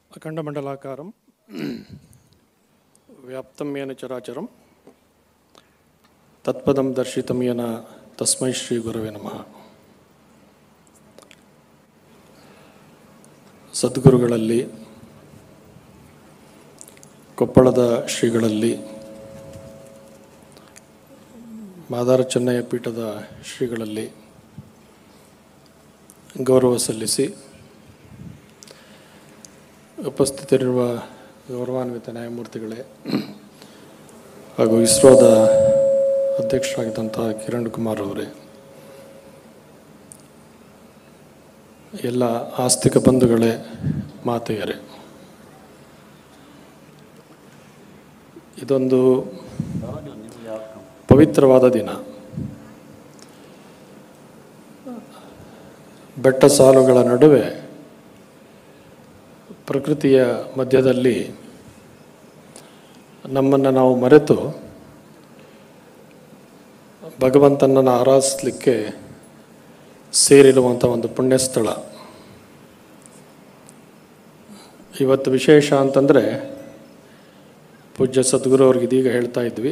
అఖండమండలాకారం వ్యాప్తం ఏన చరాచరం తత్పదం దర్శితం ఏన తస్మై శ్రీ గురవే నమ ಸದ್ಗುರುಗಳಲ್ಲಿ ಕೊಪ್ಪಳದ ಶ್ರೀಗಳಲ್ಲಿ ಮಾದಾರ ಚೆನ್ನಯ್ಯ ಪೀಠದ ಶ್ರೀಗಳಲ್ಲಿ ಗೌರವ ಸಲ್ಲಿಸಿ ಉಪಸ್ಥಿತರಿರುವ ಗೌರವಾನ್ವಿತ ನ್ಯಾಯಮೂರ್ತಿಗಳೇ ಹಾಗೂ ಇಸ್ರೋದ ಅಧ್ಯಕ್ಷರಾಗಿದ್ದಂಥ ಕಿರಣ್ ಕುಮಾರ್ ಅವರೇ ಎಲ್ಲ ಆಸ್ತಿಕ ಬಂಧುಗಳೇ ಮಾತೆಯರೇ ಇದೊಂದು ಪವಿತ್ರವಾದ ದಿನ ಬೆಟ್ಟ ಸಾಲುಗಳ ನಡುವೆ ಪ್ರಕೃತಿಯ ಮಧ್ಯದಲ್ಲಿ ನಮ್ಮನ್ನು ನಾವು ಮರೆತು ಭಗವಂತನನ್ನು ಆರಾಧಿಸಲಿಕ್ಕೆ ಸೇರಿರುವಂಥ ಒಂದು ಪುಣ್ಯ ಸ್ಥಳ ಇವತ್ತು ವಿಶೇಷ ಅಂತಂದರೆ ಪೂಜ್ಯ ಸದ್ಗುರು ಅವ್ರಿಗೆ ಇದೀಗ ಹೇಳ್ತಾ ಇದ್ವಿ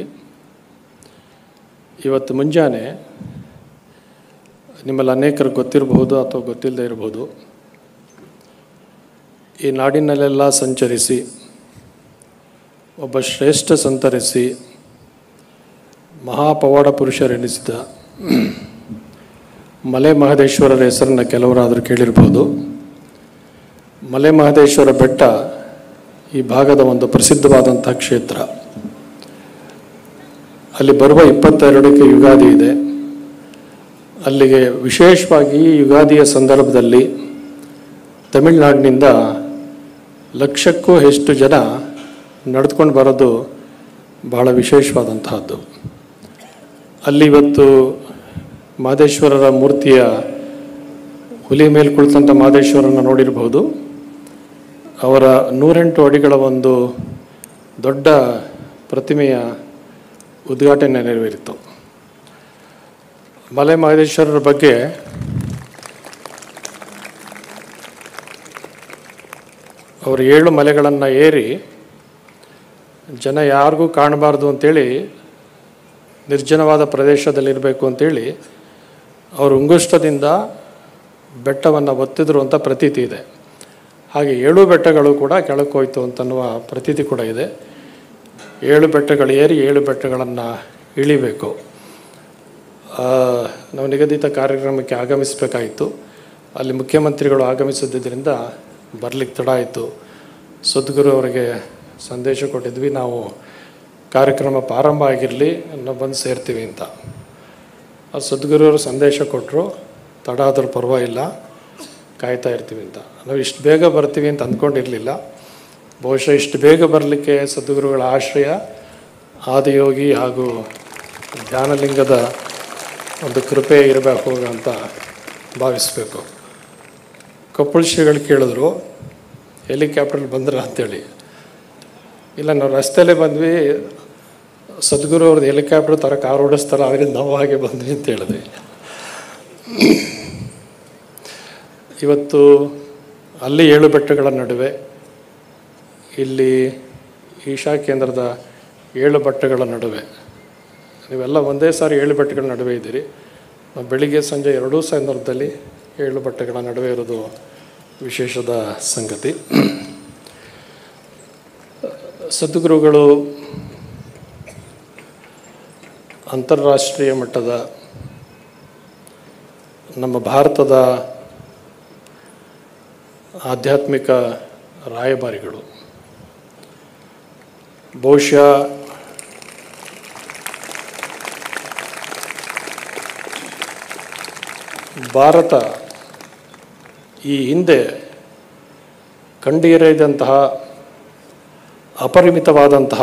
ಇವತ್ತು ಮುಂಜಾನೆ ನಿಮ್ಮಲ್ಲಿ ಅನೇಕರಿಗೆ ಗೊತ್ತಿರಬಹುದು ಅಥವಾ ಗೊತ್ತಿಲ್ಲದೆ ಇರಬಹುದು ಈ ನಾಡಿನಲ್ಲೆಲ್ಲ ಸಂಚರಿಸಿ ಒಬ್ಬ ಶ್ರೇಷ್ಠ ಸಂತರಿಸಿ ಮಹಾಪವಾಡ ಪುರುಷರೆನಿಸಿದ ಮಲೆ ಮಹದೇಶ್ವರರ ಹೆಸರನ್ನು ಕೆಲವರಾದರೂ ಕೇಳಿರ್ಬೋದು ಮಲೆ ಮಹದೇಶ್ವರ ಬೆಟ್ಟ ಈ ಭಾಗದ ಒಂದು ಪ್ರಸಿದ್ಧವಾದಂಥ ಕ್ಷೇತ್ರ ಅಲ್ಲಿ ಬರುವ ಇಪ್ಪತ್ತೆರಡಕ್ಕೆ ಯುಗಾದಿ ಇದೆ ಅಲ್ಲಿಗೆ ವಿಶೇಷವಾಗಿ ಈ ಯುಗಾದಿಯ ಸಂದರ್ಭದಲ್ಲಿ ತಮಿಳುನಾಡಿನಿಂದ ಲಕ್ಷಕ್ಕೂ ಹೆಚ್ಚು ಜನ ನಡೆದುಕೊಂಡು ಬರೋದು ಬಹಳ ವಿಶೇಷವಾದಂತಹದ್ದು ಅಲ್ಲಿ ಇವತ್ತು ಮಾದೇಶ್ವರರ ಮೂರ್ತಿಯ ಹುಲಿ ಮೇಲೆ ಕುಳಿತಂಥ ಮಾದೇಶ್ವರನ ನೋಡಿರಬಹುದು ಅವರ ನೂರೆಂಟು ಅಡಿಗಳ ಒಂದು ದೊಡ್ಡ ಪ್ರತಿಮೆಯ ಉದ್ಘಾಟನೆ ನೆರವೇರಿತು ಮಲೆ ಮಹದೇಶ್ವರರ ಬಗ್ಗೆ ಅವರು ಏಳು ಮಲೆಗಳನ್ನು ಏರಿ ಜನ ಯಾರಿಗೂ ಕಾಣಬಾರ್ದು ಅಂತೇಳಿ ನಿರ್ಜನವಾದ ಪ್ರದೇಶದಲ್ಲಿರಬೇಕು ಅಂತೇಳಿ ಅವರು ಉಂಗುಷ್ಟದಿಂದ ಬೆಟ್ಟವನ್ನು ಒತ್ತಿದ್ರು ಅಂತ ಪ್ರತೀತಿ ಇದೆ ಹಾಗೆ ಏಳು ಬೆಟ್ಟಗಳು ಕೂಡ ಕೆಳಕ್ಕೆ ಹೋಯ್ತು ಅಂತನ್ನುವ ಪ್ರತೀತಿ ಕೂಡ ಇದೆ ಏಳು ಬೆಟ್ಟಗಳು ಏರಿ ಏಳು ಬೆಟ್ಟಗಳನ್ನು ಇಳಿಬೇಕು ಆ, ನಾವು ನಿಗದಿತ ಕಾರ್ಯಕ್ರಮಕ್ಕೆ ಆಗಮಿಸಬೇಕಾಯಿತು ಅಲ್ಲಿ ಮುಖ್ಯಮಂತ್ರಿಗಳು ಆಗಮಿಸಿದ್ದರಿಂದ ಬರಲಿಕ್ಕೆ ತಡ ಆಯಿತು ಸದ್ಗುರು ಅವರಿಗೆ ಸಂದೇಶ ಕೊಟ್ಟಿದ್ವಿ ನಾವು ಕಾರ್ಯಕ್ರಮ ಪ್ರಾರಂಭ ಆಗಿರಲಿ ನಾವು ಬಂದು ಸೇರ್ತೀವಿ ಅಂತ ಆ ಸದ್ಗುರುವರು ಸಂದೇಶ ಕೊಟ್ಟರು ತಡ ಆದರೂ ಪರವಾಗಿಲ್ಲ ಕಾಯ್ತಾ ಇರ್ತೀವಿ ಅಂತ ನಾವು ಇಷ್ಟು ಬೇಗ ಬರ್ತೀವಿ ಅಂತ ಅಂದ್ಕೊಂಡಿರಲಿಲ್ಲ ಬಹುಶಃ ಇಷ್ಟು ಬೇಗ ಬರಲಿಕ್ಕೆ ಸದ್ಗುರುಗಳ ಆಶ್ರಯ ಆದಿಯೋಗಿ ಹಾಗೂ ಧ್ಯಾನಲಿಂಗದ ಒಂದು ಕೃಪೆ ಇರಬೇಕು ಅಂತ ಭಾವಿಸ್ಬೇಕು ಕೊಪ್ಪಳ ಶ್ರೀಗಳು ಕೇಳಿದ್ರು ಹೆಲಿಕಾಪ್ಟ್ರಲ್ಲಿ ಬಂದ್ರ ಅಂತೇಳಿ ಇಲ್ಲ ನಾವು ರಸ್ತೆಯಲ್ಲೇ ಬಂದ್ವಿ ಸದ್ಗುರು ಅವ್ರದ್ದು ಹೆಲಿಕಾಪ್ಟರ್ ಥರ ಕಾರ್ ಓಡಿಸ್ತಾರೆ ಅದರಿಂದ ನಾವು ಹಾಗೆ ಬಂದ್ವಿ ಅಂತ ಹೇಳಿದ್ವಿ ಇವತ್ತು ಅಲ್ಲಿ ಏಳು ಬೆಟ್ಟಗಳ ನಡುವೆ ಇಲ್ಲಿ ಈಶಾ ಕೇಂದ್ರದ ಏಳು ಬೆಟ್ಟಗಳ ನಡುವೆ ನೀವೆಲ್ಲ ಒಂದೇ ಸಾರಿ ಏಳು ಬೆಟ್ಟಗಳ ನಡುವೆ ಇದ್ದೀರಿ ನಾವು ಬೆಳಿಗ್ಗೆ ಸಂಜೆ ಎರಡೂ ಸಂದರ್ಭದಲ್ಲಿ ಏಳು ಬೆಟ್ಟಗಳ ನಡುವೆ ಇರೋದು ವಿಶೇಷದ ಸಂಗತಿ ಸದ್ಗುರುಗಳು ಅಂತಾರಾಷ್ಟ್ರೀಯ ಮಟ್ಟದ ನಮ್ಮ ಭಾರತದ ಆಧ್ಯಾತ್ಮಿಕ ರಾಯಭಾರಿಗಳು ಬಹುಶಃ ಭಾರತ ಈ ಹಿಂದೆ ಕಂಡಿರದಂತಹ ಅಪರಿಮಿತವಾದಂತಹ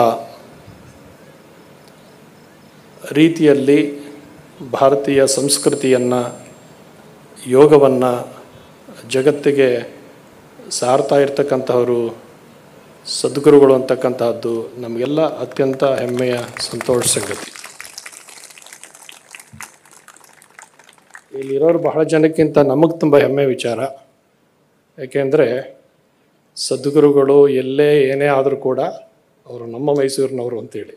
ರೀತಿಯಲ್ಲಿ ಭಾರತೀಯ ಸಂಸ್ಕೃತಿಯನ್ನು ಯೋಗವನ್ನು ಜಗತ್ತಿಗೆ ಸಾರ್ತಾ ಇರ್ತಕ್ಕಂತಹವರು ಸದ್ಗುರುಗಳು ಅಂತಕ್ಕಂತಹದ್ದು ನಮಗೆಲ್ಲ ಅತ್ಯಂತ ಹೆಮ್ಮೆಯ ಸಂತೋಷ ಸಂಗತಿ ಇಲ್ಲಿರೋರು ಬಹಳ ಜನಕ್ಕಿಂತ ನಮಗೆ ತುಂಬ ಹೆಮ್ಮೆ ವಿಚಾರ ಯಾಕೆಂದರೆ ಸದ್ಗುರುಗಳು ಎಲ್ಲೇ ಏನೇ ಆದರೂ ಕೂಡ ಅವರು ನಮ್ಮ ಮೈಸೂರಿನವರು ಅಂತೇಳಿ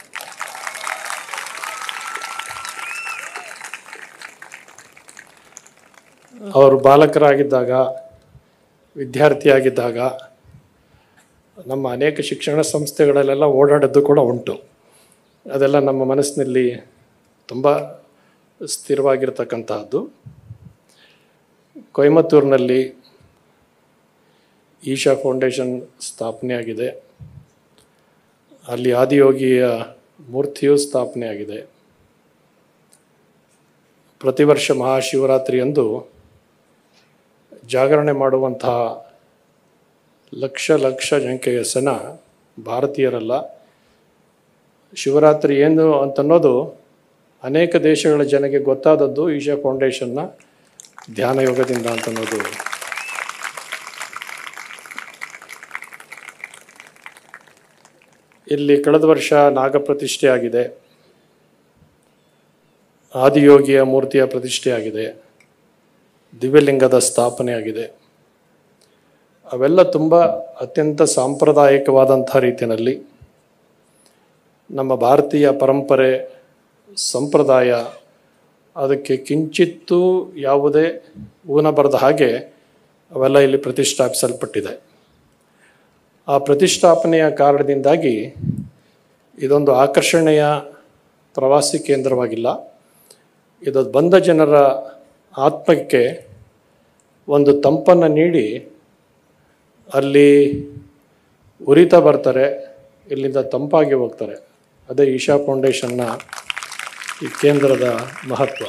ಅವರು ಬಾಲಕರಾಗಿದ್ದಾಗ ವಿದ್ಯಾರ್ಥಿಯಾಗಿದ್ದಾಗ ನಮ್ಮ ಅನೇಕ ಶಿಕ್ಷಣ ಸಂಸ್ಥೆಗಳಲ್ಲೆಲ್ಲ ಓಡಾಡೋದು ಕೂಡ ಉಂಟು ಅದೆಲ್ಲ ನಮ್ಮ ಮನಸ್ಸಿನಲ್ಲಿ ತುಂಬ ಸ್ಥಿರವಾಗಿರ್ತಕ್ಕಂತಹದ್ದು ಕೊಯಮತ್ತೂರಿನಲ್ಲಿ ಈಶಾ ಫೌಂಡೇಶನ್ ಸ್ಥಾಪನೆಯಾಗಿದೆ ಅಲ್ಲಿ ಆದಿಯೋಗಿಯ ಮೂರ್ತಿಯೂ ಸ್ಥಾಪನೆಯಾಗಿದೆ ಪ್ರತಿ ವರ್ಷ ಮಹಾಶಿವರಾತ್ರಿಯಂದು ಜಾಗರಣೆ ಮಾಡುವಂತಹ ಲಕ್ಷ ಲಕ್ಷ ಸಂಖ್ಯೆಯ ಜನ ಭಾರತೀಯರಲ್ಲ ಶಿವರಾತ್ರಿ ಏನು ಅಂತನ್ನೋದು ಅನೇಕ ದೇಶಗಳ ಜನಗೆ ಗೊತ್ತಾದದ್ದು ಈಶಾ ಫೌಂಡೇಶನ್ನ ಧ್ಯಾನ ಯೋಗದಿಂದ ಅಂತನ್ನೋದು ಇಲ್ಲಿ ಕಳೆದ ವರ್ಷ ನಾಗಪ್ರತಿಷ್ಠೆ ಆಗಿದೆ ಆದಿಯೋಗಿಯ ಮೂರ್ತಿಯ ಪ್ರತಿಷ್ಠೆ ಆಗಿದೆ ದಿವ್ಯಲಿಂಗದ ಸ್ಥಾಪನೆ ಆಗಿದೆ ಅವೆಲ್ಲ ತುಂಬ ಅತ್ಯಂತ ಸಾಂಪ್ರದಾಯಿಕವಾದಂಥ ರೀತಿಯಲ್ಲಿ ನಮ್ಮ ಭಾರತೀಯ ಪರಂಪರೆ ಸಂಪ್ರದಾಯ ಅದಕ್ಕೆ ಕಿಂಚಿತ್ತೂ ಯಾವುದೇ ಊನ ಬರದ ಹಾಗೆ ಅವೆಲ್ಲ ಇಲ್ಲಿ ಪ್ರತಿಷ್ಠಾಪಿಸಲ್ಪಟ್ಟಿದೆ ಆ ಪ್ರತಿಷ್ಠಾಪನೆಯ ಕಾರಣದಿಂದಾಗಿ ಇದೊಂದು ಆಕರ್ಷಣೆಯ ಪ್ರವಾಸಿ ಕೇಂದ್ರವಾಗಿಲ್ಲ ಇದು ಬಂದ ಜನರ ಆತ್ಮಕ್ಕೆ ಒಂದು ತಂಪನ್ನು ನೀಡಿ ಅಲ್ಲಿ ಉರಿತಾ ಬರ್ತಾರೆ ಇಲ್ಲಿಂದ ತಂಪಾಗಿ ಹೋಗ್ತಾರೆ ಅದೇ ಈಶಾ ಫೌಂಡೇಶನ್ನ ಈ ಕೇಂದ್ರದ ಮಹತ್ವ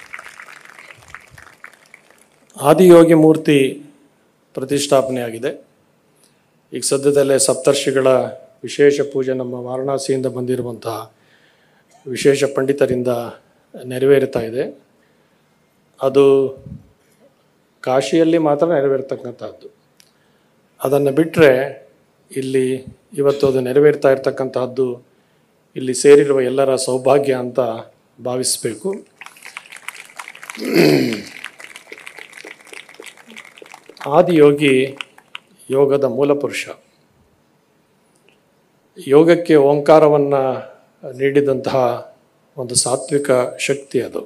ಆದಿಯೋಗಿ ಮೂರ್ತಿ ಪ್ರತಿಷ್ಠಾಪನೆಯಾಗಿದೆ ಈಗ ಸದ್ಯದಲ್ಲೇ ಸಪ್ತರ್ಷಿಗಳ ವಿಶೇಷ ಪೂಜೆ ನಮ್ಮ ವಾರಣಾಸಿಯಿಂದ ಬಂದಿರುವಂತಹ ವಿಶೇಷ ಪಂಡಿತರಿಂದ ನೆರವೇರುತ್ತಾ ಇದೆ ಅದು ಕಾಶಿಯಲ್ಲಿ ಮಾತ್ರ ನೆರವೇರ್ತಕ್ಕಂಥದ್ದು ಅದನ್ನು ಬಿಟ್ಟರೆ ಇಲ್ಲಿ ಇವತ್ತು ಅದು ನೆರವೇರ್ತಾ ಇರ್ತಕ್ಕಂತಹದ್ದು ಇಲ್ಲಿ ಸೇರಿರುವ ಎಲ್ಲರ ಸೌಭಾಗ್ಯ ಅಂತ ಭಾವಿಸಬೇಕು ಆದಿಯೋಗಿ ಯೋಗದ ಮೂಲಪುರುಷ ಯೋಗಕ್ಕೆ ಓಂಕಾರವನ್ನು ನೀಡಿದಂತಹ ಒಂದು ಸಾತ್ವಿಕ ಶಕ್ತಿ ಅದು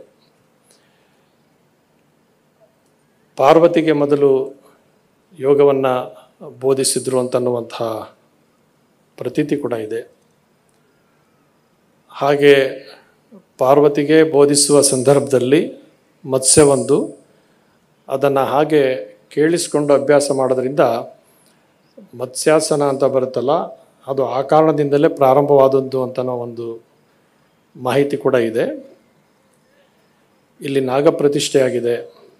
ಪಾರ್ವತಿಗೆ ಮೊದಲು ಯೋಗವನ್ನು ಬೋಧಿಸಿದ್ರು ಅಂತನ್ನುವಂತಹ ಪ್ರತೀತಿ ಕೂಡ ಇದೆ ಹಾಗೆ ಪಾರ್ವತಿಗೆ ಬೋಧಿಸುವ ಸಂದರ್ಭದಲ್ಲಿ ಮತ್ಸ್ಯವೊಂದು ಅದನ್ನು ಹಾಗೆ ಕೇಳಿಸ್ಕೊಂಡು ಅಭ್ಯಾಸ ಮಾಡೋದ್ರಿಂದ ಮತ್ಸ್ಯಾಸನ ಅಂತ ಬರುತ್ತಲ್ಲ ಅದು ಆ ಕಾರಣದಿಂದಲೇ ಪ್ರಾರಂಭವಾದದ್ದು ಅಂತನೋ ಒಂದು ಮಾಹಿತಿ ಕೂಡ ಇದೆ ಇಲ್ಲಿ ನಾಗಪ್ರತಿಷ್ಠೆಯಾಗಿದೆ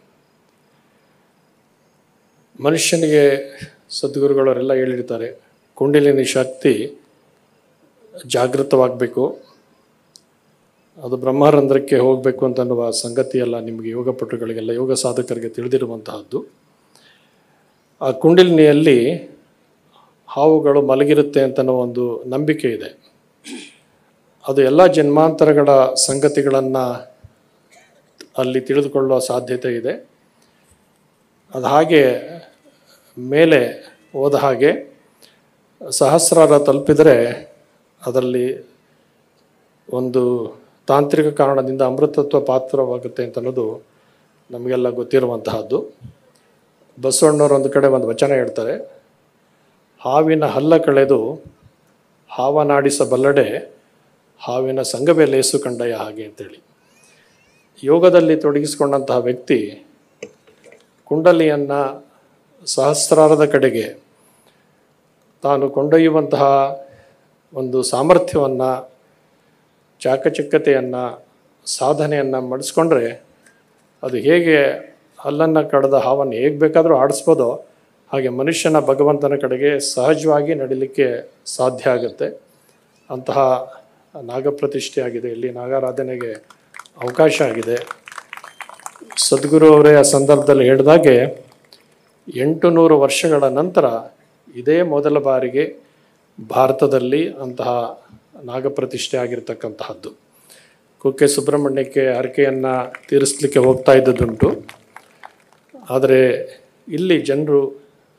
ಮನುಷ್ಯನಿಗೆ ಸದ್ಗುರುಗಳವರೆಲ್ಲ ಹೇಳಿರ್ತಾರೆ ಕುಂಡಲಿನಿ ಶಕ್ತಿ ಜಾಗೃತವಾಗಬೇಕು ಅದು ಬ್ರಹ್ಮರಂಧ್ರಕ್ಕೆ ಹೋಗಬೇಕು ಅಂತನ್ನುವ ಸಂಗತಿಯೆಲ್ಲ ನಿಮಗೆ ಯೋಗಪಟುಗಳಿಗೆಲ್ಲ ಯೋಗ ಸಾಧಕರಿಗೆ ತಿಳಿದಿರುವಂತಹದ್ದು ಆ ಕುಂಡಲಿನಿಯಲ್ಲಿ ಹಾವುಗಳು ಮಲಗಿರುತ್ತೆ ಅಂತನೋ ಒಂದು ನಂಬಿಕೆ ಇದೆ ಅದು ಎಲ್ಲ ಜನ್ಮಾಂತರಗಳ ಸಂಗತಿಗಳನ್ನು ಅಲ್ಲಿ ತಿಳಿದುಕೊಳ್ಳುವ ಸಾಧ್ಯತೆ ಇದೆ ಅದು ಹಾಗೆ ಮೇಲೆ ಹೋದ ಹಾಗೆ ಸಹಸ್ರಾರ ತಲುಪಿದರೆ ಅದರಲ್ಲಿ ಒಂದು ತಾಂತ್ರಿಕ ಕಾರಣದಿಂದ ಅಮೃತತ್ವ ಪಾತ್ರವಾಗುತ್ತೆ ಅಂತ ಅನ್ನೋದು ನಮಗೆಲ್ಲ ಗೊತ್ತಿರುವಂತಹದ್ದು ಬಸವಣ್ಣವ್ರು ಒಂದು ಕಡೆ ಒಂದು ವಚನ ಹೇಳ್ತಾರೆ ಹಾವಿನ ಹಲ್ಲ ಕಳೆದು ಹಾವನಾಡಿಸಬಲ್ಲಡೆ ಹಾವಿನ ಸಂಘವೇ ಲೇಸು ಕಂಡಯ ಹಾಗೆ ಅಂತೇಳಿ ಯೋಗದಲ್ಲಿ ತೊಡಗಿಸಿಕೊಂಡಂತಹ ವ್ಯಕ್ತಿ ಕುಂಡಲಿಯನ್ನು ಸಹಸ್ರಾರದ ಕಡೆಗೆ ತಾನು ಕೊಂಡೊಯ್ಯುವಂತಹ ಒಂದು ಸಾಮರ್ಥ್ಯವನ್ನು ಚಾಕಚಕ್ಯತೆಯನ್ನು ಸಾಧನೆಯನ್ನು ಮಡಿಸ್ಕೊಂಡ್ರೆ ಅದು ಹೇಗೆ ಹಲ್ಲನ್ನು ಕಡ್ದ ಹಾವನ್ನು ಹೇಗೆ ಬೇಕಾದರೂ ಆಡಿಸ್ಬೋದೋ ಹಾಗೆ ಮನುಷ್ಯನ ಭಗವಂತನ ಕಡೆಗೆ ಸಹಜವಾಗಿ ನಡಿಲಿಕ್ಕೆ ಸಾಧ್ಯ ಆಗುತ್ತೆ ಅಂತಹ ನಾಗಪ್ರತಿಷ್ಠೆ ಆಗಿದೆ ಇಲ್ಲಿ ನಾಗಾರಾಧನೆಗೆ ಅವಕಾಶ ಆಗಿದೆ ಸದ್ಗುರು ಅವರೇ ಆ ಸಂದರ್ಭದಲ್ಲಿ ಹೇಳಿದಾಗೆ ಎಂಟು ನೂರು ವರ್ಷಗಳ ನಂತರ ಇದೇ ಮೊದಲ ಬಾರಿಗೆ ಭಾರತದಲ್ಲಿ ಅಂತಹ ನಾಗಪ್ರತಿಷ್ಠೆ ಆಗಿರ್ತಕ್ಕಂತಹದ್ದು ಕುಕ್ಕೆ ಸುಬ್ರಹ್ಮಣ್ಯಕ್ಕೆ ಹರಕೆಯನ್ನು ತೀರಿಸಲಿಕ್ಕೆ ಹೋಗ್ತಾ ಇದ್ದದ್ದುಂಟು ಆದರೆ ಇಲ್ಲಿ ಜನರು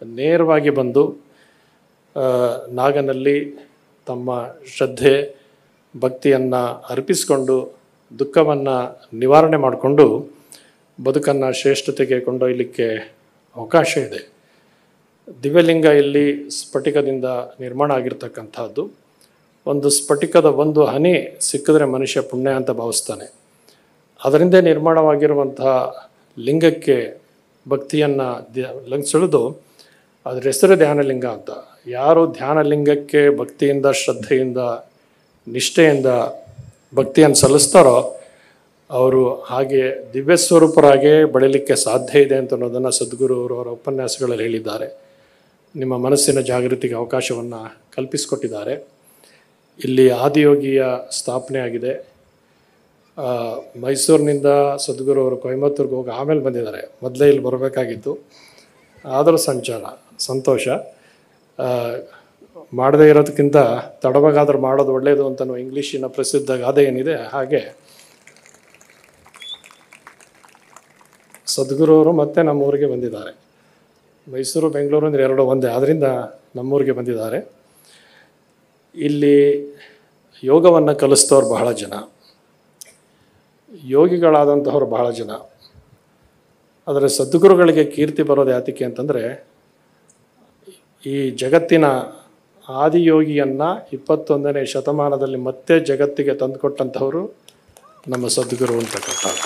ನೇರವಾಗಿ ಬಂದು ಆ, ನಾಗನಲ್ಲಿ ತಮ್ಮ ಶ್ರದ್ಧೆ ಭಕ್ತಿಯನ್ನು ಅರ್ಪಿಸಿಕೊಂಡು ದುಃಖವನ್ನು ನಿವಾರಣೆ ಮಾಡಿಕೊಂಡು ಬದುಕನ್ನು ಶ್ರೇಷ್ಠತೆಗೆ ಕೊಂಡೊಯ್ಯಲಿಕ್ಕೆ ಅವಕಾಶ ಇದೆ ದಿವ್ಯಲಿಂಗ ಇಲ್ಲಿ ಸ್ಫಟಿಕದಿಂದ ನಿರ್ಮಾಣ ಆಗಿರ್ತಕ್ಕಂಥದ್ದು ಒಂದು ಸ್ಫಟಿಕದ ಒಂದು ಹನಿ ಸಿಕ್ಕಿದ್ರೆ ಮನುಷ್ಯ ಪುಣ್ಯ ಅಂತ ಭಾವಿಸ್ತಾನೆ ಅದರಿಂದ ನಿರ್ಮಾಣವಾಗಿರುವಂತಹ ಲಿಂಗಕ್ಕೆ ಭಕ್ತಿಯನ್ನು ಲಂಘಿಸಿಳಿದು ಅದ್ರ ಹೆಸರು ಧ್ಯಾನಲಿಂಗ ಅಂತ ಯಾರು ಧ್ಯಾನಲಿಂಗಕ್ಕೆ ಭಕ್ತಿಯಿಂದ ಶ್ರದ್ಧೆಯಿಂದ ನಿಷ್ಠೆಯಿಂದ ಭಕ್ತಿಯನ್ನು ಸಲ್ಲಿಸ್ತಾರೋ ಅವರು ಹಾಗೆ ದಿವ್ಯ ಸ್ವರೂಪರಾಗೇ ಬೆಳೀಲಿಕ್ಕೆ ಸಾಧ್ಯ ಇದೆ ಅಂತ ಅನ್ನೋದನ್ನು ಸದ್ಗುರು ಅವರು ಅವರ ಉಪನ್ಯಾಸಗಳಲ್ಲಿ ಹೇಳಿದ್ದಾರೆ ನಿಮ್ಮ ಮನಸ್ಸಿನ ಜಾಗೃತಿಗೆ ಅವಕಾಶವನ್ನು ಕಲ್ಪಿಸಿಕೊಟ್ಟಿದ್ದಾರೆ ಇಲ್ಲಿ ಆದಿಯೋಗಿಯ ಸ್ಥಾಪನೆ ಆಗಿದೆ ಆ, ಮೈಸೂರಿನಿಂದ ಸದ್ಗುರು ಅವರು ಕೊಯಮತ್ತೂರ್ಗೆ ಹೋಗಿ ಆಮೇಲೆ ಬಂದಿದ್ದಾರೆ ಮೊದಲೇ ಇಲ್ಲಿ ಬರಬೇಕಾಗಿತ್ತು ಆದರೂ ಸಂಚಾರ ಸಂತೋಷ ಆ, ಮಾಡದೇ ಇರೋದಕ್ಕಿಂತ ತಡವಾಗಾದ್ರೂ ಮಾಡೋದು ಒಳ್ಳೆಯದು ಅಂತ ಇಂಗ್ಲೀಷಿನ ಪ್ರಸಿದ್ಧ ಗಾದೆ ಏನಿದೆ ಹಾಗೆ ಸದ್ಗುರು ಅವರು ಮತ್ತೆ ನಮ್ಮೂರಿಗೆ ಬಂದಿದ್ದಾರೆ ಮೈಸೂರು ಬೆಂಗಳೂರು ಅಂದರೆ ಎರಡು ಒಂದೇ ಆದ್ದರಿಂದ ನಮ್ಮೂರಿಗೆ ಬಂದಿದ್ದಾರೆ ಇಲ್ಲಿ ಯೋಗವನ್ನು ಕಲಿಸ್ತವ್ರು ಬಹಳ ಜನ ಯೋಗಿಗಳಾದಂಥವ್ರು ಬಹಳ ಜನ ಆದರೆ ಸದ್ಗುರುಗಳಿಗೆ ಕೀರ್ತಿ ಬರೋದು ಯಾತಕ್ಕೆ ಅಂತಂದರೆ ಈ ಜಗತ್ತಿನ ಆದಿಯೋಗಿಯನ್ನು ಇಪ್ಪತ್ತೊಂದನೇ ಶತಮಾನದಲ್ಲಿ ಮತ್ತೆ ಜಗತ್ತಿಗೆ ತಂದುಕೊಟ್ಟಂಥವರು ನಮ್ಮ ಸದ್ಗುರು ಅಂತಕ್ಕಂಥದ್ದು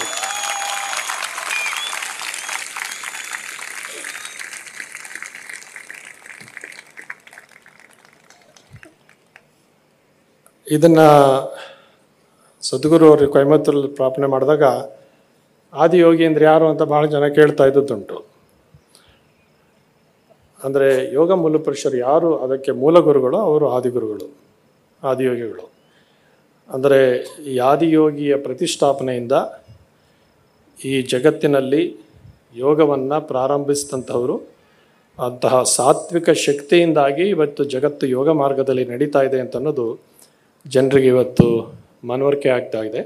ಇದನ್ನು ಸದ್ಗುರು ಅವರು ಕೊಯಮತ್ತೂರಲ್ಲಿ ಪ್ರಾರ್ಥನೆ ಮಾಡಿದಾಗ ಆದಿಯೋಗಿ ಅಂದ್ರೆ ಯಾರು ಅಂತ ಭಾಳ ಜನ ಕೇಳ್ತಾ ಇದ್ದದ್ದುಂಟು ಅಂದರೆ ಯೋಗ ಮೂಲ ಪುರುಷರು ಯಾರು ಅದಕ್ಕೆ ಮೂಲ ಗುರುಗಳು ಅವರು ಆದಿಗುರುಗಳು ಆದಿಯೋಗಿಗಳು ಅಂದರೆ ಈ ಆದಿಯೋಗಿಯ ಪ್ರತಿಷ್ಠಾಪನೆಯಿಂದ ಈ ಜಗತ್ತಿನಲ್ಲಿ ಯೋಗವನ್ನು ಪ್ರಾರಂಭಿಸಿದಂಥವರು ಅಂತಹ ಸಾತ್ವಿಕ ಶಕ್ತಿಯಿಂದಾಗಿ ಇವತ್ತು ಜಗತ್ತು ಯೋಗ ಮಾರ್ಗದಲ್ಲಿ ನಡೀತಾ ಇದೆ ಅಂತ ಅನ್ನೋದು ಜನರಿಗೆ ಇವತ್ತು ಮನವರಿಕೆ ಆಗ್ತಾ ಇದೆ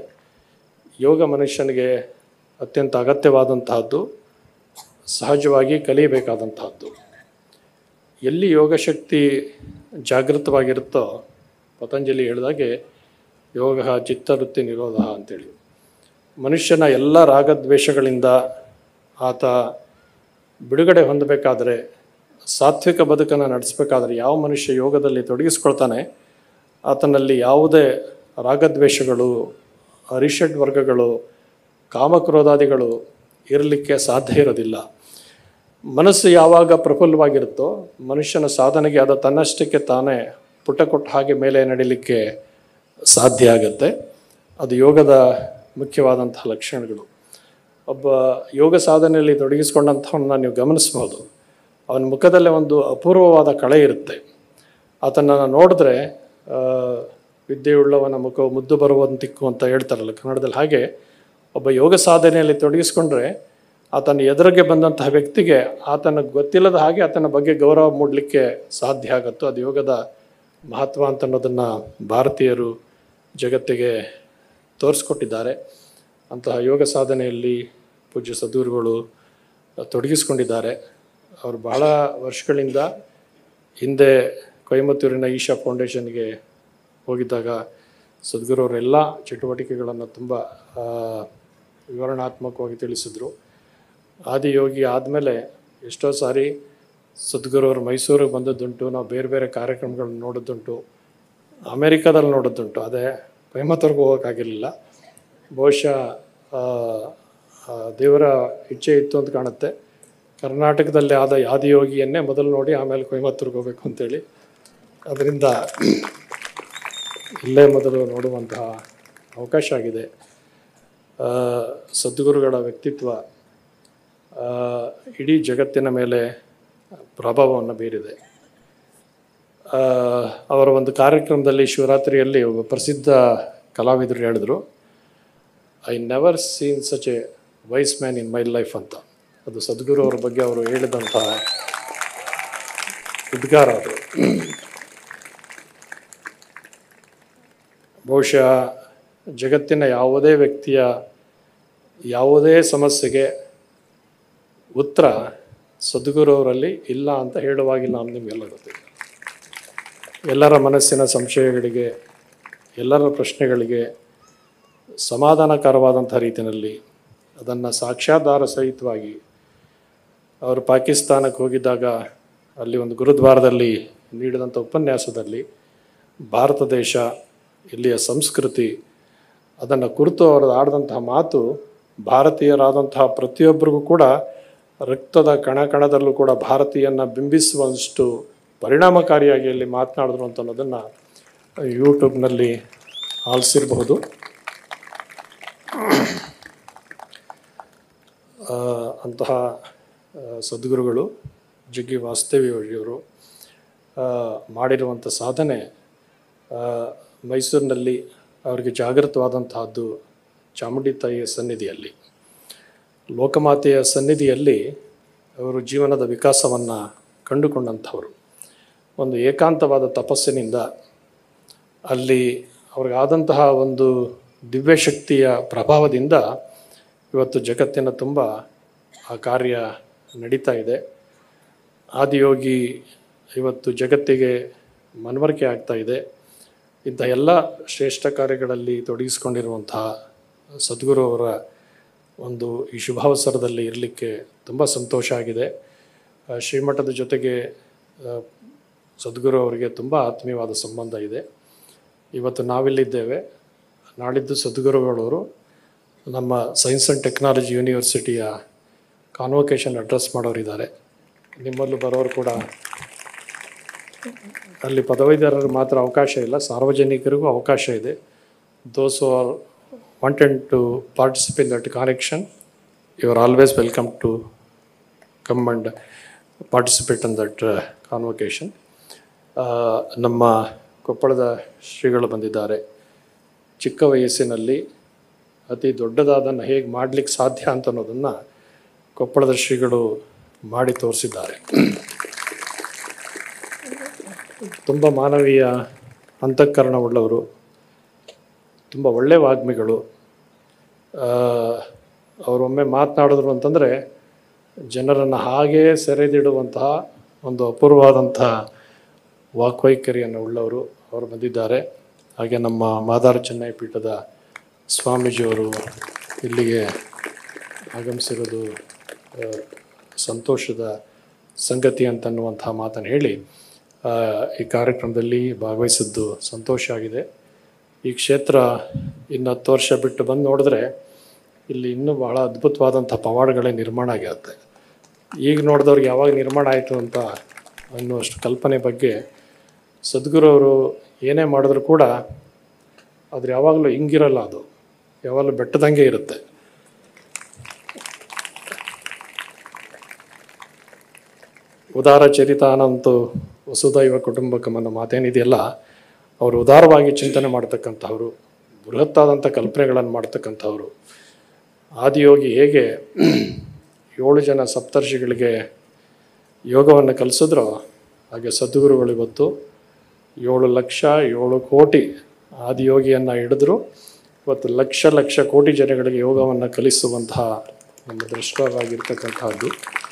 ಯೋಗ ಮನುಷ್ಯನಿಗೆ ಅತ್ಯಂತ ಅಗತ್ಯವಾದಂತಹದ್ದು ಸಹಜವಾಗಿ ಕಲಿಯಬೇಕಾದಂತಹದ್ದು ಎಲ್ಲಿ ಯೋಗ ಶಕ್ತಿ ಜಾಗೃತವಾಗಿರುತ್ತೋ ಪತಂಜಲಿ ಹೇಳಿದಾಗೆ ಯೋಗ ಚಿತ್ತವೃತ್ತಿ ನಿರೋಧ ಅಂತೇಳಿ ಮನುಷ್ಯನ ಎಲ್ಲ ರಾಗದ್ವೇಷಗಳಿಂದ ಆತ ಬಿಡುಗಡೆ ಹೊಂದಬೇಕಾದ್ರೆ ಸಾತ್ವಿಕ ಬದುಕನ್ನು ನಡೆಸಬೇಕಾದ್ರೆ ಯಾವ ಮನುಷ್ಯ ಯೋಗದಲ್ಲಿ ತೊಡಗಿಸ್ಕೊಳ್ತಾನೆ ಆತನಲ್ಲಿ ಯಾವುದೇ ರಾಗದ್ವೇಷಗಳು ಅರಿಷಡ್ ವರ್ಗಗಳು ಕಾಮಕ್ರೋಧಾದಿಗಳು ಇರಲಿಕ್ಕೆ ಸಾಧ್ಯ ಇರೋದಿಲ್ಲ ಮನಸ್ಸು ಯಾವಾಗ ಪ್ರಫುಲ್ಲವಾಗಿರುತ್ತೋ ಮನುಷ್ಯನ ಸಾಧನೆಗೆ ಅದು ತನ್ನಷ್ಟಕ್ಕೆ ತಾನೇ ಪುಟ ಕೊಟ್ಟ ಹಾಗೆ ಮೇಲೆ ನಡೀಲಿಕ್ಕೆ ಸಾಧ್ಯ ಆಗುತ್ತೆ ಅದು ಯೋಗದ ಮುಖ್ಯವಾದಂತಹ ಲಕ್ಷಣಗಳು ಒಬ್ಬ ಯೋಗ ಸಾಧನೆಯಲ್ಲಿ ತೊಡಗಿಸ್ಕೊಂಡಂಥವನ್ನ ನೀವು ಗಮನಿಸ್ಬೋದು ಅವನ ಮುಖದಲ್ಲೇ ಒಂದು ಅಪೂರ್ವವಾದ ಕಳೆ ಇರುತ್ತೆ ಆತನನ್ನು ನೋಡಿದ್ರೆ ಆ, ವಿದ್ಯೆಯುಳ್ಳವನ ಮುಖ ಮುದ್ದು ಬರುವಂತಿಕ್ಕು ಅಂತ ಹೇಳ್ತಾರಲ್ಲ ಕನ್ನಡದಲ್ಲಿ ಹಾಗೆ ಒಬ್ಬ ಯೋಗ ಸಾಧನೆಯಲ್ಲಿ ತೊಡಗಿಸ್ಕೊಂಡ್ರೆ ಆತನ ಎದುರಿಗೆ ಬಂದಂತಹ ವ್ಯಕ್ತಿಗೆ ಆತನ ಗೊತ್ತಿಲ್ಲದ ಹಾಗೆ ಆತನ ಬಗ್ಗೆ ಗೌರವ ಮೂಡಲಿಕ್ಕೆ ಸಾಧ್ಯ ಆಗುತ್ತೋ ಅದು ಯೋಗದ ಮಹತ್ವ ಅಂತ ಅನ್ನೋದನ್ನು ಭಾರತೀಯರು ಜಗತ್ತಿಗೆ ತೋರಿಸ್ಕೊಟ್ಟಿದ್ದಾರೆ ಅಂತಹ ಯೋಗ ಸಾಧನೆಯಲ್ಲಿ ಪೂಜ್ಯ ಸದ್ಗುರುಗಳು ತೊಡಗಿಸ್ಕೊಂಡಿದ್ದಾರೆ ಅವರು ಬಹಳ ವರ್ಷಗಳಿಂದ ಹಿಂದೆ ಕೊಯಮತ್ತೂರಿನ ಈಶಾ ಫೌಂಡೇಶನ್ಗೆ ಹೋಗಿದ್ದಾಗ ಸದ್ಗುರು ಅವರೆಲ್ಲ ಚಟುವಟಿಕೆಗಳನ್ನು ತುಂಬ ಆ, ವಿವರಣಾತ್ಮಕವಾಗಿ ತಿಳಿಸಿದ್ರು ಆದಿಯೋಗಿ ಆದಮೇಲೆ ಎಷ್ಟೋ ಸಾರಿ ಸದ್ಗುರು ಅವರು ಮೈಸೂರಿಗೆ ಬಂದದ್ದುಂಟು ನಾವು ಬೇರೆ ಬೇರೆ ಕಾರ್ಯಕ್ರಮಗಳನ್ನ ನೋಡೋದುಂಟು ಅಮೇರಿಕಾದಲ್ಲಿ ನೋಡೋದುಂಟು ಅದೇ ಕೊಯಮತ್ತೂರ್ಗೆ ಹೋಗೋಕ್ಕಾಗಿರಲಿಲ್ಲ ಬಹುಶಃ ಆ, ಆ, ದೇವರ ಇಚ್ಛೆ ಇತ್ತು ಅಂತ ಕಾಣುತ್ತೆ ಕರ್ನಾಟಕದಲ್ಲಿ ಆದ ಆದಿಯೋಗಿಯನ್ನೇ ಮೊದಲು ನೋಡಿ ಆಮೇಲೆ ಕೊಯಮತ್ತೂರ್ಗೆ ಹೋಗ್ಬೇಕು ಅಂತೇಳಿ ಅದರಿಂದ ಇಲ್ಲೇ ಮೊದಲು ನೋಡುವಂತಹ ಅವಕಾಶ ಆಗಿದೆ ಆ, ಸದ್ಗುರುಗಳ ವ್ಯಕ್ತಿತ್ವ ಆ, ಇಡೀ ಜಗತ್ತಿನ ಮೇಲೆ ಪ್ರಭಾವವನ್ನು ಬೀರಿದೆ ಆ, ಅವರ ಒಂದು ಕಾರ್ಯಕ್ರಮದಲ್ಲಿ ಶಿವರಾತ್ರಿಯಲ್ಲಿ ಒಬ್ಬ ಪ್ರಸಿದ್ಧ ಕಲಾವಿದರು ಹೇಳಿದ್ರು I never seen such a wise man in my life ಅಂತ ಅದು ಸದ್ಗುರು ಅವ್ರ ಬಗ್ಗೆ ಅವರು ಹೇಳಿದಂತಹ ಉದ್ಗಾರ ಅದು ಬಹುಶಃ ಜಗತ್ತಿನ ಯಾವುದೇ ವ್ಯಕ್ತಿಯ ಯಾವುದೇ ಸಮಸ್ಯೆಗೆ ಉತ್ತರ ಸದ್ಗುರು ಅವರಲ್ಲಿ ಇಲ್ಲ ಅಂತ ಹೇಳುವಾಗಿಲ್ಲ ಅಂತ ನಿಮಗೆಲ್ಲ ಗೊತ್ತಿದೆ ಎಲ್ಲರ ಮನಸ್ಸಿನ ಸಂಶಯಗಳಿಗೆ ಎಲ್ಲರ ಪ್ರಶ್ನೆಗಳಿಗೆ ಸಮಾಧಾನಕರವಾದಂಥ ರೀತಿಯಲ್ಲಿ ಅದನ್ನು ಸಾಕ್ಷ್ಯಾಧಾರ ಸಹಿತವಾಗಿ ಅವರು ಪಾಕಿಸ್ತಾನಕ್ಕೆ ಹೋಗಿದ್ದಾಗ ಅಲ್ಲಿ ಒಂದು ಗುರುದ್ವಾರದಲ್ಲಿ ನೀಡಿದಂಥ ಉಪನ್ಯಾಸದಲ್ಲಿ ಭಾರತ ದೇಶ ಇಲ್ಲಿಯ ಸಂಸ್ಕೃತಿ ಅದನ್ನು ಕುರಿತು ಅವರು ಆಡಿದಂತಹ ಮಾತು ಭಾರತೀಯರಾದಂತಹ ಪ್ರತಿಯೊಬ್ಬರಿಗೂ ಕೂಡ ರಕ್ತದ ಕಣ ಕಣದಲ್ಲೂ ಕೂಡ ಭಾರತೀಯನ ಬಿಂಬಿಸುವಷ್ಟು ಪರಿಣಾಮಕಾರಿಯಾಗಿ ಅಲ್ಲಿ ಮಾತನಾಡಿದ್ರು ಅಂತ ಅನ್ನೋದನ್ನು ಯೂಟ್ಯೂಬ್ನಲ್ಲಿ ಆಲಿಸಿರಬಹುದು ಆ, ಅಂತಹ ಆ, ಸದ್ಗುರುಗಳು ಜಗ್ಗಿ ವಾಸ್ತವ್ಯವರು ಮಾಡಿರುವಂಥ ಸಾಧನೆ ಆ, ಮೈಸೂರಿನಲ್ಲಿ ಅವರಿಗೆ ಜಾಗೃತವಾದಂತಹದ್ದು ಚಾಮುಂಡಿ ತಾಯಿಯ ಸನ್ನಿಧಿಯಲ್ಲಿ ಲೋಕಮಾತೆಯ ಸನ್ನಿಧಿಯಲ್ಲಿ ಅವರು ಜೀವನದ ವಿಕಾಸವನ್ನು ಕಂಡುಕೊಂಡಂಥವರು ಒಂದು ಏಕಾಂತವಾದ ತಪಸ್ಸಿನಿಂದ ಅಲ್ಲಿ ಅವ್ರಿಗಾದಂತಹ ಒಂದು ದಿವ್ಯಶಕ್ತಿಯ ಪ್ರಭಾವದಿಂದ ಇವತ್ತು ಜಗತ್ತಿನ ತುಂಬ ಆ ಕಾರ್ಯ ನಡೀತಾ ಇದೆ ಆದಿಯೋಗಿ ಇವತ್ತು ಜಗತ್ತಿಗೆ ಮನವರಿಕೆ ಆಗ್ತಾ ಇದೆ ಇಂಥ ಎಲ್ಲ ಶ್ರೇಷ್ಠ ಕಾರ್ಯಗಳಲ್ಲಿ ತೊಡಗಿಸಿಕೊಂಡಿರುವಂತಹ ಸದ್ಗುರು ಅವರ ಒಂದು ಈ ಶುಭಾವಸರದಲ್ಲಿ ಇರಲಿಕ್ಕೆ ತುಂಬ ಸಂತೋಷ ಆಗಿದೆ ಆ, ಶ್ರೀಮಠದ ಜೊತೆಗೆ ಆ, ಸದ್ಗುರು ಅವರಿಗೆ ತುಂಬ ಆತ್ಮೀಯವಾದ ಸಂಬಂಧ ಇದೆ ಇವತ್ತು ನಾವಿಲ್ಲಿದ್ದೇವೆ ನಾಳಿದ್ದು ಸದ್ಗುರುಗಳವರು ನಮ್ಮ ಸೈನ್ಸ್ ಆ್ಯಂಡ್ ಟೆಕ್ನಾಲಜಿ ಯೂನಿವರ್ಸಿಟಿಯ ಕಾನ್ವೊಕೇಶನ್ ಅಡ್ರೆಸ್ ಮಾಡೋರಿದ್ದಾರೆ ನಿಮ್ಮಲ್ಲೂ ಬರೋರು ಕೂಡ ಅಲ್ಲಿ ಪದವೀಧರರಿಗೆ ಮಾತ್ರ ಅವಕಾಶ ಇಲ್ಲ ಸಾರ್ವಜನಿಕರಿಗೂ ಅವಕಾಶ ಇದೆ those are wanted to participate that connection you are always welcome to come and participate in that convocation ನಮ್ಮ ಕೊಪ್ಪಳದ ಶ್ರೀಗಳು ಬಂದಿದ್ದಾರೆ ಚಿಕ್ಕ ವಯಸ್ಸಿನಲ್ಲಿ ಅತಿ ದೊಡ್ಡದಾದನ್ನು ಹೇಗೆ ಮಾಡಲಿಕ್ಕೆ ಸಾಧ್ಯ ಅಂತ ಅನ್ನೋದನ್ನು ಕೊಪ್ಪಳದ ಶ್ರೀಗಳು ಮಾಡಿ ತೋರಿಸಿದ್ದಾರೆ ತುಂಬ ಮಾನವೀಯ ಅಂತಃಕರಣವುಳ್ಳವರು ತುಂಬ ಒಳ್ಳೆಯ ವಾಗ್ಮಿಗಳು ಆ, ಅವರೊಮ್ಮೆ ಮಾತನಾಡಿದ್ರು ಅಂತಂದರೆ ಜನರನ್ನು ಹಾಗೇ ಸೆರೆದಿಡುವಂತಹ ಒಂದು ಅಪೂರ್ವವಾದಂತಹ ವಾಕ್ವೈಖರಿಯನ್ನು ಉಳ್ಳವರು ಅವರು ಬಂದಿದ್ದಾರೆ ಹಾಗೆ ನಮ್ಮ ಮಾದಾರ ಚೆನ್ನೈ ಪೀಠದ ಸ್ವಾಮೀಜಿಯವರು ಇಲ್ಲಿಗೆ ಆಗಮಿಸಿರೋದು ಆ, ಸಂತೋಷದ ಸಂಗತಿ ಅಂತನ್ನುವಂತಹ ಮಾತನ್ನು ಹೇಳಿ ಆ, ಈ ಕಾರ್ಯಕ್ರಮದಲ್ಲಿ ಭಾಗವಹಿಸಿದ್ದು ಸಂತೋಷ ಆಗಿದೆ ಈ ಕ್ಷೇತ್ರ ಇನ್ನು ಹತ್ತು ವರ್ಷ ಬಿಟ್ಟು ಬಂದು ನೋಡಿದ್ರೆ ಇಲ್ಲಿ ಇನ್ನೂ ಬಹಳ ಅದ್ಭುತವಾದಂಥ ಪವಾಡಗಳೇ ನಿರ್ಮಾಣ ಆಗಿರುತ್ತೆ ಈಗ ನೋಡಿದವ್ರಿಗೆ ಯಾವಾಗ ನಿರ್ಮಾಣ ಆಯಿತು ಅಂತ ಅನ್ನುವಷ್ಟು ಕಲ್ಪನೆ ಬಗ್ಗೆ ಸದ್ಗುರು ಅವರು ಏನೇ ಮಾಡಿದ್ರು ಕೂಡ ಅದು ಯಾವಾಗಲೂ ಹಿಂಗಿರಲ್ಲ ಅದು ಯಾವಾಗಲೂ ಬೆಟ್ಟದಂಗೆ ಇರುತ್ತೆ ಉದಾರ ಚರಿತಾನಂತೂ ವಸುದೈವ ಕುಟುಂಬಕಂ ಅನ್ನೋ ಮಾತೇನಿದೆಯಲ್ಲ ಅವರು ಉದಾರವಾಗಿ ಚಿಂತನೆ ಮಾಡ್ತಕ್ಕಂಥವ್ರು ಬೃಹತ್ತಾದಂಥ ಕಲ್ಪನೆಗಳನ್ನು ಮಾಡ್ತಕ್ಕಂಥವ್ರು ಆದಿಯೋಗಿ ಹೇಗೆ ಏಳು ಜನ ಸಪ್ತರ್ಷಿಗಳಿಗೆ ಯೋಗವನ್ನು ಕಲಿಸಿದ್ರೋ ಹಾಗೆ ಸದ್ಗುರುಗಳು ಇವತ್ತು ಏಳು ಲಕ್ಷ ಏಳು ಕೋಟಿ ಆದಿಯೋಗಿಯನ್ನು ಹಿಡಿದ್ರು ಇವತ್ತು ಲಕ್ಷ ಲಕ್ಷ ಕೋಟಿ ಜನಗಳಿಗೆ ಯೋಗವನ್ನು ಕಲಿಸುವಂತಹ ನಮ್ಮ ದೃಷ್ಟವಾಗಿರ್ತಕ್ಕಂತಹದ್ದು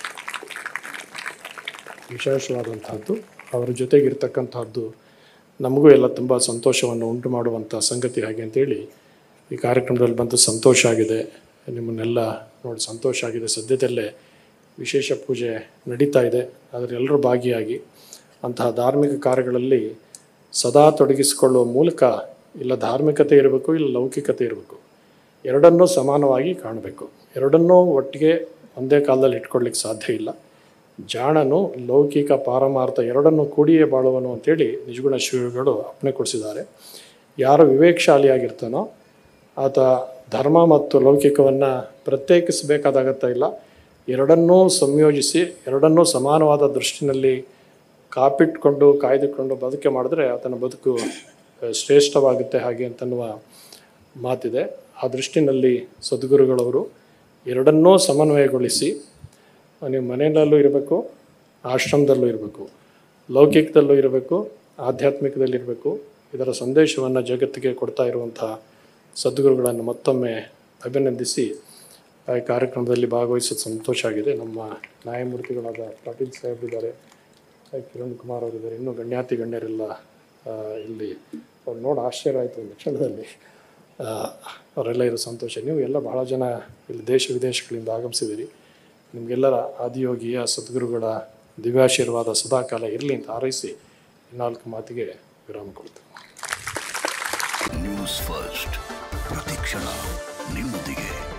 ವಿಶೇಷವಾದಂತಹದ್ದು ಅವರ ಜೊತೆಗಿರ್ತಕ್ಕಂತಹದ್ದು ನಮಗೂ ಎಲ್ಲ ತುಂಬ ಸಂತೋಷವನ್ನು ಉಂಟು ಮಾಡುವಂಥ ಸಂಗತಿ ಹಾಗೆ ಅಂತೇಳಿ ಈ ಕಾರ್ಯಕ್ರಮದಲ್ಲಿ ಬಂದು ಸಂತೋಷ ಆಗಿದೆ ನಿಮ್ಮನ್ನೆಲ್ಲ ನೋಡಿ ಸಂತೋಷ ಆಗಿದೆ ಸದ್ಯದಲ್ಲೇ ವಿಶೇಷ ಪೂಜೆ ನಡೀತಾ ಇದೆ ಅದರೆಲ್ಲರೂ ಭಾಗಿಯಾಗಿ ಅಂತಹ ಧಾರ್ಮಿಕ ಕಾರ್ಯಗಳಲ್ಲಿ ಸದಾ ತೊಡಗಿಸಿಕೊಳ್ಳುವ ಮೂಲಕ ಇಲ್ಲ ಧಾರ್ಮಿಕತೆ ಇರಬೇಕು ಇಲ್ಲ ಲೌಕಿಕತೆ ಇರಬೇಕು ಎರಡನ್ನೂ ಸಮಾನವಾಗಿ ಕಾಣಬೇಕು ಎರಡನ್ನೂ ಒಟ್ಟಿಗೆ ಒಂದೇ ಕಾಲದಲ್ಲಿ ಇಟ್ಕೊಳ್ಳಿಕ್ಕೆ ಸಾಧ್ಯ ಇಲ್ಲ ಜಾಣನು ಲೌಕಿಕ ಪಾರಮಾರ್ಥ ಎರಡನ್ನೂ ಕೂಡಿಯೇ ಬಾಳುವನು ಅಂತೇಳಿ ನಿಜಗುಣ ಶ್ರೀಗಳು ಅಪ್ಪಣೆ ಕೊಡಿಸಿದ್ದಾರೆ ಯಾರು ವಿವೇಕಶಾಲಿಯಾಗಿರ್ತಾನೋ ಆತ ಧರ್ಮ ಮತ್ತು ಲೌಕಿಕವನ್ನು ಪ್ರತ್ಯೇಕಿಸಬೇಕಾದಾಗತ್ತ ಇಲ್ಲ ಎರಡನ್ನೂ ಸಂಯೋಜಿಸಿ ಎರಡನ್ನೂ ಸಮಾನವಾದ ದೃಷ್ಟಿನಲ್ಲಿ ಕಾಪಿಟ್ಕೊಂಡು ಕಾಯ್ದುಕೊಂಡು ಬದುಕೆ ಮಾಡಿದ್ರೆ ಆತನ ಬದುಕು ಆ, ಶ್ರೇಷ್ಠವಾಗುತ್ತೆ ಹಾಗೆ ಅಂತನ್ನುವ ಮಾತಿದೆ ಆ ದೃಷ್ಟಿನಲ್ಲಿ ಸದ್ಗುರುಗಳವರು ಎರಡನ್ನೂ ಸಮನ್ವಯಗೊಳಿಸಿ ನೀವು ಮನೆಯಲ್ಲೂ ಇರಬೇಕು ಆಶ್ರಮದಲ್ಲೂ ಇರಬೇಕು ಲೌಕಿಕದಲ್ಲೂ ಇರಬೇಕು ಆಧ್ಯಾತ್ಮಿಕದಲ್ಲಿರಬೇಕು ಇದರ ಸಂದೇಶವನ್ನು ಜಗತ್ತಿಗೆ ಕೊಡ್ತಾ ಇರುವಂಥ ಸದ್ಗುರುಗಳನ್ನು ಮತ್ತೊಮ್ಮೆ ಅಭಿನಂದಿಸಿ ಆ ಕಾರ್ಯಕ್ರಮದಲ್ಲಿ ಭಾಗವಹಿಸೋದು ಸಂತೋಷ ಆಗಿದೆ ನಮ್ಮ ನ್ಯಾಯಮೂರ್ತಿಗಳಾದ ಪಾಟೀಲ್ ಸಾಹೇಬ್ ಇದ್ದಾರೆ ಆ, ಕಿರಣ್ ಕುಮಾರ್ ಅವರಿದ್ದಾರೆ ಇನ್ನೂ ಗಣ್ಯಾತಿ ಗಣ್ಯರೆಲ್ಲ ಆ, ಇಲ್ಲಿ ಅವ್ರು ನೋಡಿ ಆಶ್ಚರ್ಯ ಆಯಿತು ಒಂದು ಕ್ಷಣದಲ್ಲಿ ಆ, ಅವರೆಲ್ಲ ಇರೋ ಸಂತೋಷ ನೀವು ಎಲ್ಲ ಬಹಳ ಜನ ಇಲ್ಲಿ ದೇಶ ವಿದೇಶಗಳಿಂದ ಆಗಮಿಸಿದ್ದೀರಿ ನಿಮಗೆಲ್ಲರ ಆದಿಯೋಗಿಯ ಸದ್ಗುರುಗಳ ದಿವ್ಯಾಶೀರ್ವಾದ ಸದಾಕಾಲ ಇರಲಿ ಅಂತ ಹಾರೈಸಿ ಈ ನಾಲ್ಕು ಮಾತಿಗೆ ವಿರಾಮ ಕೊಡ್ತೀನಿ ನ್ಯೂಸ್ ಫಸ್ಟ್ ಪ್ರತಿಕ್ಷಣ ನಿಮ್ಮೊಂದಿಗೆ